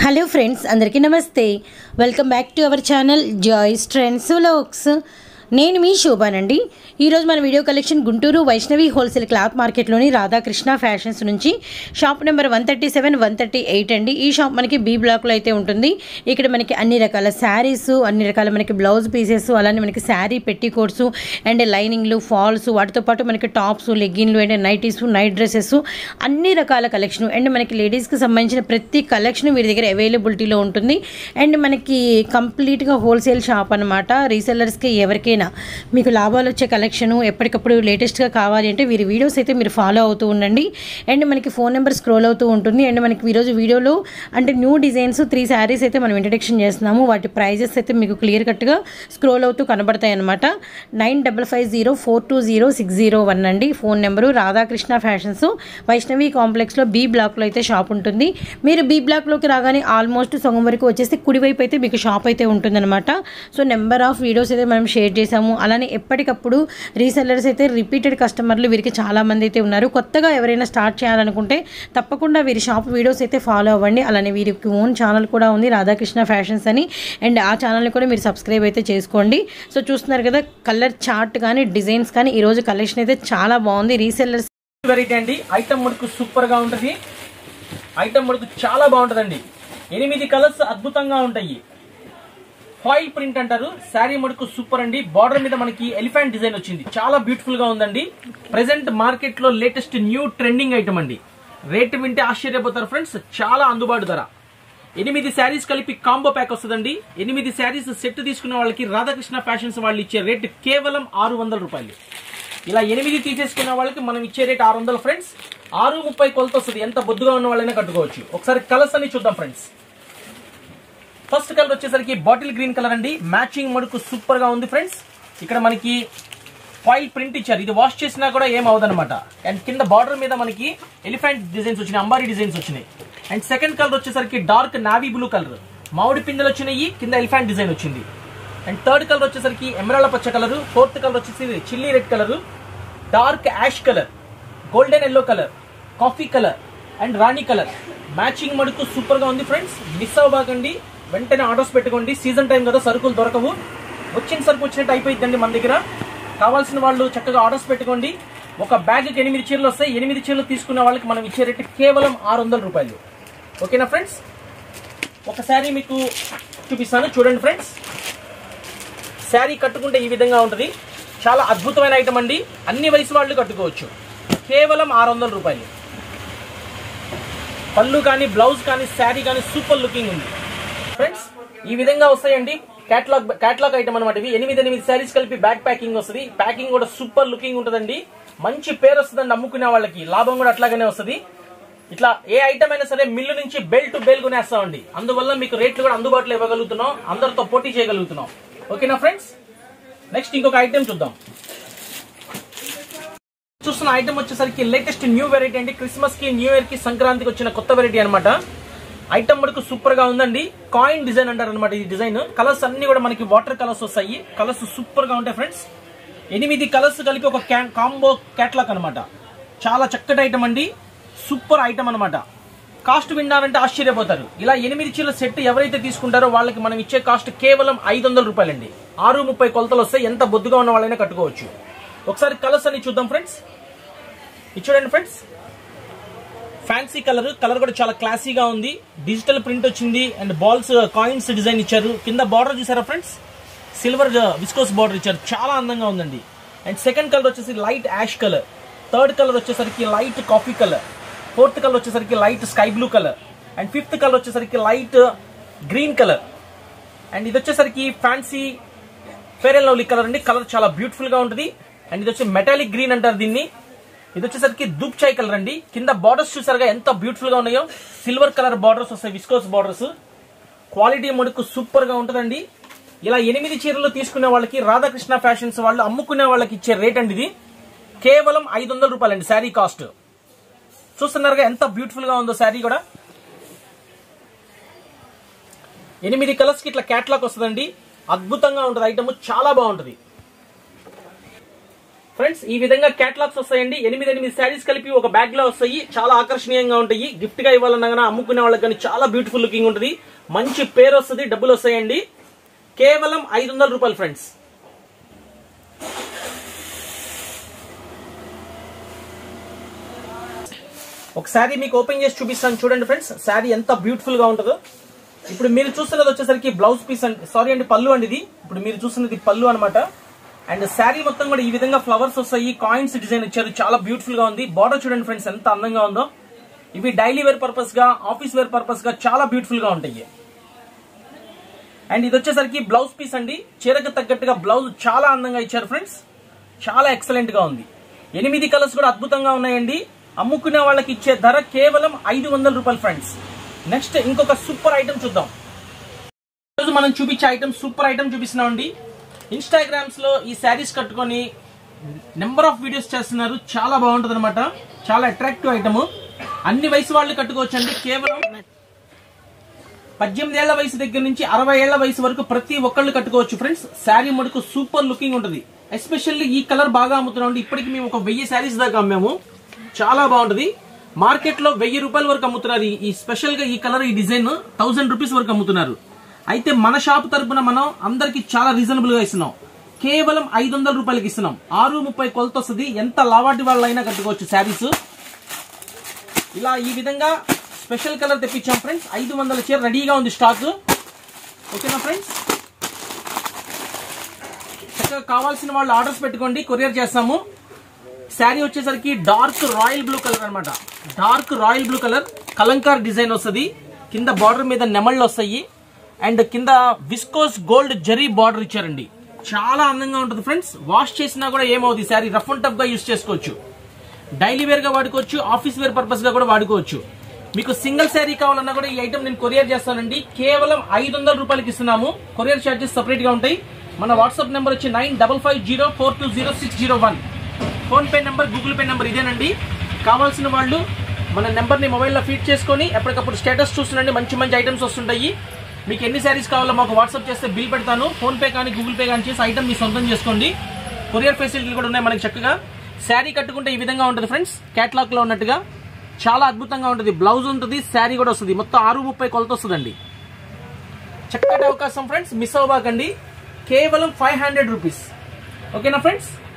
hello friends అందరికీ నమస్తే welcome back to our channel Joys Trends Vlogs నేను మీ శోభానండి ఈరోజు మన video collection Guntur Vaishnavi wholesale cloth మార్కెట్లోని రాధాకృష్ణ ఫ్యాషన్స్ నుంచి shop number one thirty seven one thirty eight అండి ఈ షాప్ మనకి బీ బ్లాక్లో అయితే ఉంటుంది ఇక్కడ మనకి అన్ని రకాల శారీస్ అన్ని రకాల మనకి బ్లౌజ్ పీసెస్ అలానే మనకి శారీ పెట్టికోట్స్ అండ్ లైనింగ్లు ఫాల్స్ వాటితో పాటు మనకి టాప్స్ లెగ్గిన్లు అండ్ నైటీస్ నైట్ డ్రెస్సెస్ అన్ని రకాల కలెక్షన్ అండ్ మనకి లేడీస్కి సంబంధించిన ప్రతి కలెక్షన్ వీరి దగ్గర అవైలబిలిటీలో ఉంటుంది అండ్ మనకి కంప్లీట్గా హోల్సేల్ షాప్ అనమాట రీసెల్లర్స్కి ఎవరికైనా మీకు లాభాలు వచ్చే కలెక్షను ఎప్పటికప్పుడు లేటెస్ట్గా కావాలి అంటే వీరి వీడియోస్ అయితే మీరు ఫాలో అవుతూ ఉండండి అండ్ మనకి ఫోన్ నెంబర్ స్క్రోల్ అవుతూ ఉంటుంది అండ్ మనకి ఈరోజు వీడియోలో అంటే న్యూ డిజైన్స్ త్రీ శారీస్ అయితే మనం ఇంట్రడక్షన్ చేస్తున్నాము వాటి ప్రైజెస్ అయితే మీకు క్లియర్ కట్గా స్క్రోల్ అవుతూ కనబడతాయి అనమాట nine double five zero four two zero six zero one అండి phone number Radhakrishna fashions Vaishnavi కాంప్లెక్స్లో బీ బ్లాక్లో అయితే షాప్ ఉంటుంది మీరు బీ బ్లాక్లోకి రాగానే ఆల్మోస్ట్ సగం వరకు వచ్చేసి కుడివైపు అయితే మీకు షాప్ అయితే ఉంటుందన్నమాట సో నెంబర్ ఆఫ్ వీడియోస్ అయితే మనం షేర్ చేసాము అలానే ఎప్పటికప్పుడు రీసెల్లర్స్ అయితే రిపీటెడ్ కస్టమర్లు వీరికి చాలామంది అయితే ఉన్నారు కొత్తగా ఎవరైనా స్టార్ట్ చేయాలనుకుంటే తప్పకుండా వీరి షాప్ వీడియోస్ అయితే ఫాలో అవ్వండి అలానే వీరికి ఓన్ ఛానల్ కూడా ఉంది రాధాకృష్ణ ఫ్యాషన్స్ అని అండ్ ఆ ఛానల్ని కూడా మీరు సబ్స్క్రైబ్ అయితే చేసుకోండి సో చూస్తున్నారు కదా కలర్ చార్ట్ కానీ డిజైన్స్ కానీ ఈరోజు కలెక్షన్ అయితే చాలా బాగుంది రీసెల్లర్స్ వెరైటీ అండి ఐటమ్ మడుకు సూపర్ గా ఉంటది ఐటమ్ మడుకు చాలా బాగుంటదండి ఎనిమిది కలర్స్ అద్భుతంగా ఉంటాయి ఫాయిల్ ప్రింట్ అంటారు శారీ మడుకు సూపర్ అండి బార్డర్ మీద మనకి ఎలిఫెంట్ డిజైన్ వచ్చింది చాలా బ్యూటిఫుల్ గా ఉందండి ప్రెసెంట్ మార్కెట్ లో లేటెస్ట్ న్యూ ట్రెండింగ్ ఐటమ్ అండి రేట్ వింటే ఆశ్చర్యపోతారు ఫ్రెండ్స్ చాలా అందుబాటు ధర ఎనిమిది శారీస్ కలిపి కాంబో ప్యాక్ వస్తుందండి ఎనిమిది శారీస్ సెట్ తీసుకున్న వాళ్ళకి రాధాకృష్ణ ఫ్యాషన్స్ వాళ్ళు ఇచ్చే రేట్ కేవలం ఆరు వందల రూపాయలు ఇలా ఎనిమిది తీసేసుకున్న వాళ్ళకి మనం ఇచ్చే రేట్ ఆరు వందలు ఫ్రెండ్స్ ఆరు ముప్పై కొలత వస్తుంది ఎంత బొద్దుగా ఉన్న వాళ్ళైనా కట్టుకోవచ్చు ఒకసారి కలర్స్ అన్ని చూద్దాం ఫ్రెండ్స్ ఫస్ట్ కలర్ వచ్చేసరికి బాటిల్ గ్రీన్ కలర్ అండి మ్యాచింగ్ మడుకు సూపర్ గా ఉంది ఫ్రెండ్స్ ఇక్కడ మనకి ఫాయిల్ ప్రింట్ ఇచ్చారు ఇది వాష్ చేసినా కూడా ఏం అవదనమాట అండ్ కింద బార్డర్ మీద మనకి ఎలిఫెంట్ డిజైన్స్ వచ్చినాయి అంబారీ డిజైన్స్ వచ్చినాయి అండ్ సెకండ్ కలర్ వచ్చేసరికి డార్క్ నావీ బ్లూ కలర్ మామిడి పిందెలు వచ్చినాయి కింద ఎలిఫెంట్ డిజైన్ వచ్చింది అండ్ థర్డ్ కలర్ వచ్చేసరికి ఎమరాళ్ళ పచ్చ కలర్ ఫోర్త్ కలర్ వచ్చేసి chilli red colour dark ash colour golden yellow colour coffee colour and రాణి కలర్ మ్యాచింగ్ మడుకు సూపర్ గా ఉంది ఫ్రెండ్స్ మిస్ అవ్వబాకండి వెంటనే ఆర్డర్స్ పెట్టుకోండి సీజన్ టైం కదా సరుకులు దొరకవు వచ్చిన సరుకు వచ్చినట్టు అయిపోయిందండి మన దగ్గర కావాల్సిన వాళ్ళు చక్కగా ఆర్డర్స్ పెట్టుకోండి ఒక బ్యాగ్కి ఎనిమిది చీరలు వస్తాయి ఎనిమిది చీరలు తీసుకున్న వాళ్ళకి మనం ఇచ్చే రేటు కేవలం ఆరు వందల రూపాయలు ఓకేనా ఫ్రెండ్స్ ఒకసారి మీకు చూపిస్తాను చూడండి ఫ్రెండ్స్ శారీ కట్టుకుంటే ఈ విధంగా ఉంటుంది చాలా అద్భుతమైన ఐటమ్ అండి అన్ని వయసు వాళ్ళు కట్టుకోవచ్చు కేవలం ఆరు వందల రూపాయలు పళ్ళు కానీ బ్లౌజ్ కానీ శారీ కానీ సూపర్ లుకింగ్ ఉంది ఫ్రెండ్స్ ఈ విధంగా వస్తాయండి క్యాట్లాగ్ క్యాట్లాగ్ ఐటమ్ అనమాట ఇవి ఎనిమిది ఎనిమిది శారీస్ కలిపి బ్యాక్ ప్యాకింగ్ వస్తుంది ప్యాకింగ్ కూడా సూపర్ లుకింగ్ ఉంటుందండి మంచి పేరు వస్తుందండి అమ్ముకునే వాళ్ళకి లాభం కూడా అట్లాగనే వస్తుంది ఇట్లా ఏ ఐటమ్ అయినా సరే మిల్లు నుంచి బెల్ టు బెల్ కొనేస్తామండి అందువల్ల మీకు రేట్లు కూడా అందుబాటులో ఇవ్వగలుగుతున్నాం అందరితో పోటీ చేయగలుగుతున్నాం ఓకేనా ఫ్రెండ్స్ నెక్స్ట్ ఇంకొక ఐటమ్ చూద్దాం చూస్తున్న ఐటమ్ వచ్చేసరికి లేటెస్ట్ న్యూ వెరైటీ అండి క్రిస్మస్ కి న్యూ ఇయర్ కి సంక్రాంతికి వచ్చిన కొత్త వెరైటీ అనమాట ఐటమ్ మటుకు సూపర్ గా ఉందండి కాయిన్ డిజైన్ అంటారు అనమాట ఈ డిజైన్ కలర్స్ అన్ని కూడా మనకి వాటర్ కలర్స్ వస్తాయి కలర్స్ సూపర్ గా ఉంటాయి ఫ్రెండ్స్ ఎనిమిది కలర్స్ కలిపి ఒక కాంబో క్యాట్లాక్ అనమాట చాలా చక్కటి ఐటమ్ అండి సూపర్ ఐటమ్ అనమాట కాస్ట్ విన్నారంటే ఆశ్చర్యపోతారు ఇలా ఎనిమిది చీరల సెట్ ఎవరైతే తీసుకుంటారో వాళ్ళకి మనం ఇచ్చే కాస్ట్ కేవలం ఐదు వందల రూపాయలండి ఆరు ముప్పై కొలతలు వస్తే ఎంత బొద్దుగా ఉన్న వాళ్ళైనా కట్టుకోవచ్చు ఒకసారి కలర్స్ అన్ని చూద్దాం ఫ్రెండ్స్ ఇది చూడండి ఫ్రెండ్స్ ఫ్యాన్సీ కలర్ కలర్ కూడా చాలా క్లాసీగా ఉంది డిజిటల్ ప్రింట్ వచ్చింది అండ్ బాల్స్ కాయిన్స్ డిజైన్ ఇచ్చారు కింద బార్డర్ చూసారా ఫ్రెండ్స్ సిల్వర్ విస్కోస్ బార్డర్ ఇచ్చారు చాలా అందంగా ఉందండి అండ్ సెకండ్ కలర్ వచ్చేసి light ash colour third colour వచ్చేసరికి light coffee colour fourth colour వచ్చేసరికి light sky blue colour and fifth colour వచ్చేసరికి లైట్ గ్రీన్ కలర్ అండ్ ఇది వచ్చేసరికి fancy fair and lovely colour అండి కలర్ చాలా బ్యూటిఫుల్ గా ఉంటుంది అండ్ ఇది వచ్చి మెటాలిక్ గ్రీన్ అంటారు దీన్ని ఇది వచ్చేసరికి దూప్ చాయ్ కలర్ అండి కింద బార్డర్స్ చూసారుగా ఎంత బ్యూటిఫుల్ గా ఉన్నాయో సిల్వర్ కలర్ బార్డర్స్ వస్తాయి విస్కోస్ బార్డర్స్ క్వాలిటీ మటుకు సూపర్ గా ఉంటుందండి ఇలా ఎనిమిది చీరలు తీసుకునే వాళ్ళకి రాధాకృష్ణ ఫ్యాషన్స్ వాళ్ళు అమ్ముకునే వాళ్ళకి ఇచ్చే రేట్ అండి ఇది కేవలం ఐదు వందల రూపాయలండి శారీ కాస్ట్ చూస్తున్నారుగా ఎంత బ్యూటిఫుల్ గా ఉందో శారీ కూడా ఎనిమిది కలర్స్ కి ఇట్లా క్యాట్లాక్ వస్తుందండి అద్భుతంగా ఉంటుంది ఐటమ్ చాలా బాగుంటుంది ఫ్రెండ్స్ ఈ విధంగా క్యాటలాగ్స్ వస్తాయండి ఎనిమిది ఎనిమిది శారీస్ కలిపి ఒక బ్యాగ్ లో వస్తాయి చాలా ఆకర్షణీయంగా ఉంటాయి గిఫ్ట్ గా ఇవ్వాలన్నా కానీ అమ్ముకునే వాళ్ళకి కానీ చాలా బ్యూటిఫుల్ లుకింగ్ ఉంటుంది మంచి పేరు వస్తుంది డబ్బులు వస్తాయండి కేవలం ఐదు వందల రూపాయలు ఫ్రెండ్స్ ఒక శారీ మీకు ఓపెన్ చేసి చూపిస్తాను చూడండి ఫ్రెండ్స్ శారీ ఎంత బ్యూటిఫుల్ గా ఉంటుందో ఇప్పుడు మీరు చూస్తున్నది వచ్చేసరికి బ్లౌజ్ పీస్ అండి సారీ అండి పళ్ళు అండి ఇది ఇప్పుడు మీరు చూస్తున్నది పళ్ళు అనమాట అండ్ శారీ మొత్తం కూడా ఈ విధంగా ఫ్లవర్స్ వస్తాయి కాయిన్స్ డిజైన్ ఇచ్చారు చాలా బ్యూటిఫుల్ గా ఉంది బార్డర్ చూడండి ఫ్రెండ్స్ ఎంత అందంగా ఉందో ఇవి డైలీ వేర్ పర్పస్ గా ఆఫీస్ వేర్ పర్పస్ గా చాలా బ్యూటిఫుల్ గా ఉంటాయి అండ్ ఇది వచ్చేసరికి బ్లౌజ్ పీస్ అండి చీరకు తగ్గట్టుగా బ్లౌజ్ చాలా అందంగా ఇచ్చారు ఫ్రెండ్స్ చాలా ఎక్సలెంట్ గా ఉంది ఎనిమిది కలర్స్ కూడా అద్భుతంగా ఉన్నాయండి అమ్ముకునే వాళ్ళకి ఇచ్చే ధర కేవలం ఐదు వందల రూపాయలు ఫ్రెండ్స్ నెక్స్ట్ ఇంకొక సూపర్ ఐటమ్ చూద్దాం ఈరోజు మనం చూపించే ఐటమ్ సూపర్ ఐటమ్ చూపిస్తున్నాం అండి ఇన్స్టాగ్రామ్స్ లో ఈ శారీస్ కట్టుకొని నెంబర్ ఆఫ్ వీడియోస్ చేస్తున్నారు చాలా బాగుంటుంది అనమాట చాలా అట్రాక్టివ్ ఐటమ్ అన్ని వయసు వాళ్ళు కట్టుకోవచ్చు అండి కేవలం పద్దెనిమిది ఏళ్ల వయసు దగ్గర నుంచి అరవై ఏళ్ల వయసు వరకు ప్రతి ఒక్కళ్ళు కట్టుకోవచ్చు ఫ్రెండ్స్ శారీ మటుకు సూపర్ లుకింగ్ ఉంటుంది ఎస్పెషల్లీ ఈ కలర్ బాగా అమ్ముతున్నాం ఇప్పటికి మేము ఒక వెయ్యి శారీస్ దాకా అమ్మాము చాలా బాగుంటది మార్కెట్ లో వెయ్యి రూపాయల వరకు అమ్ముతున్నారు ఈ- ఈ స్పెషల్ గా ఈ కలర్ ఈ డిజైన్ థౌసండ్ రూపీస్ వరకు అమ్ముతున్నారు అయితే మన షాప్ తరపున మనం అందరికి చాలా రీజనబుల్ గా ఇస్తున్నాం కేవలం ఐదు వందల రూపాయలకి ఇస్తున్నాం ఆరు ముప్పై కొలత వస్తుంది ఎంత లావాటి వాళ్ళైనా కట్టుకోవచ్చు శారీస్ ఇలా ఈ విధంగా స్పెషల్ కలర్ తెప్పించాం ఫ్రెండ్స్ ఐదు వందల చీర రెడీగా ఉంది స్టాక్ ఓకేనా ఫ్రెండ్స్ చక్కగా కావాల్సిన వాళ్ళు ఆర్డర్స్ పెట్టుకోండి కొరియర్ చేస్తాము శారీ వచ్చేసరికి డార్క్ రాయల్ బ్లూ కలర్ అన్నమాట dark royal blue colour Kalamkari design వస్తుంది కింద బార్డర్ మీద నెమళ్ళు వస్తాయి అండ్ కింద విస్కోస్ గోల్డ్ జరీ బార్డర్ ఇచ్చారండి చాలా అందంగా ఉంటుంది ఫ్రెండ్స్ వాష్ చేసినా కూడా ఏమవుతుంది శారీ రఫ్ అండ్ టఫ్ గా యూస్ చేసుకోవచ్చు డైలీ వేర్ గా వాడుకోవచ్చు ఆఫీస్ వేర్ పర్పస్ గా కూడా వాడుకోవచ్చు మీకు సింగిల్ శారీ కావాలన్నా కూడా ఈ ఐటమ్ నేను కొరియర్ చేస్తానండి కేవలం ఐదు వందల రూపాయలకి ఇస్తున్నాము కొరియర్ చార్జెస్ సపరేట్ గా ఉంటాయి మన వాట్సాప్ నెంబర్ వచ్చి nine double five zero four two zero six zero one PhonePe number Google Pay number ఇదేనండి కావాల్సిన వాళ్ళు మన నెంబర్ ని మొబైల్లో ఫీడ్ చేసుకొని ఎప్పటికప్పుడు స్టేటస్ చూస్తుండండి మంచి మంచి ఐటమ్స్ వస్తుంటాయి మీకు ఎన్ని శారీస్ కావాలో మాకు వాట్సాప్ చేస్తే బిల్ పెడతాను ఫోన్ పే కానీ గూగుల్ పే కానీ చేసి ఐటమ్ మీ సొంతం చేసుకోండి కొరియర్ ఫెసిలిటీలు కూడా ఉన్నాయి మనకి చక్కగా శారీ కట్టుకుంటే ఈ విధంగా ఉంటుంది ఫ్రెండ్స్ క్యాట్లాగ్ లో ఉన్నట్టుగా చాలా అద్భుతంగా ఉంటుంది బ్లౌజ్ ఉంటుంది శారీ కూడా వస్తుంది మొత్తం ఆరు ముప్పై కొలత వస్తుందండి చక్కటి అవకాశం ఫ్రెండ్స్ మిస్ అవ్వబాకండి కేవలం ఫైవ్ హండ్రెడ్ రూపీస్ ఓకేనా ఫ్రెండ్స్